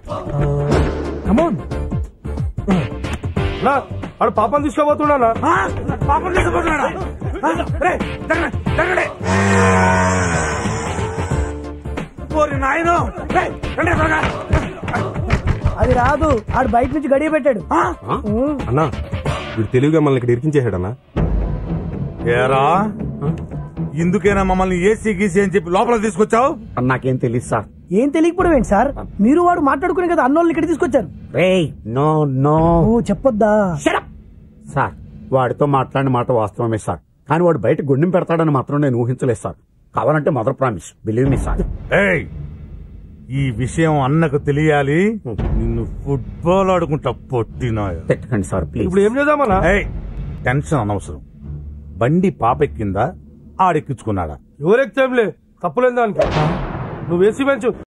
Come on నా ఆడు పాపం తీసుకోబోతున్నానా పాపం తీసుకుపోతున్నాడా రే జరగండి జరగండి ఓరి నాయనో రే రండి త్వరగా అది రాదు ఆడు బయట నుంచి గడియ పెట్టాడు ఆ? అన్నా వీడు తెలివిగా మనల్ని ఇక్కడ ఇరికించేసాడన్నా ఏరా ఇందుకేనా మమ్మల్ని ఏసీ గీసీ అని చెప్పి లోపల తీసుకొచ్చావు నాకేం తెలియదు సార్ ఏం తెలియకపోవడం ఏంటి సార్ మీరు వాడు మాట్లాడుకునే కదా అన్నోళ్ళని ఇక్కడ తీసుకొచ్చారు రే నో నో ఓ చెప్పొద్దా సార్ వాడితో మాట్లాడిన మాట వాస్తవమే సార్ కానీ వాడు బయట గుండెం పెడతాడని మాత్రం నేను ఊహించలేదు సార్ కావాలంటే mother promise believe me sir ఏయ్ ఈ విషయం అన్నకు తెలియాలి నిన్ను ఫుట్బాల్ ఆడుకుంటా పొట్టినాయ తిట్టకండి సార్ ప్లీజ్ ఇప్పుడు ఏం చేద్దామన్నా ఏయ్ టెన్షన్ అనవసరం బండి పాపెక్కిందా ఆడెక్కించుకున్నాడా ఎవరెక్తేంలే తప్పులేని దానికి నువ్వు వేసి పెంచు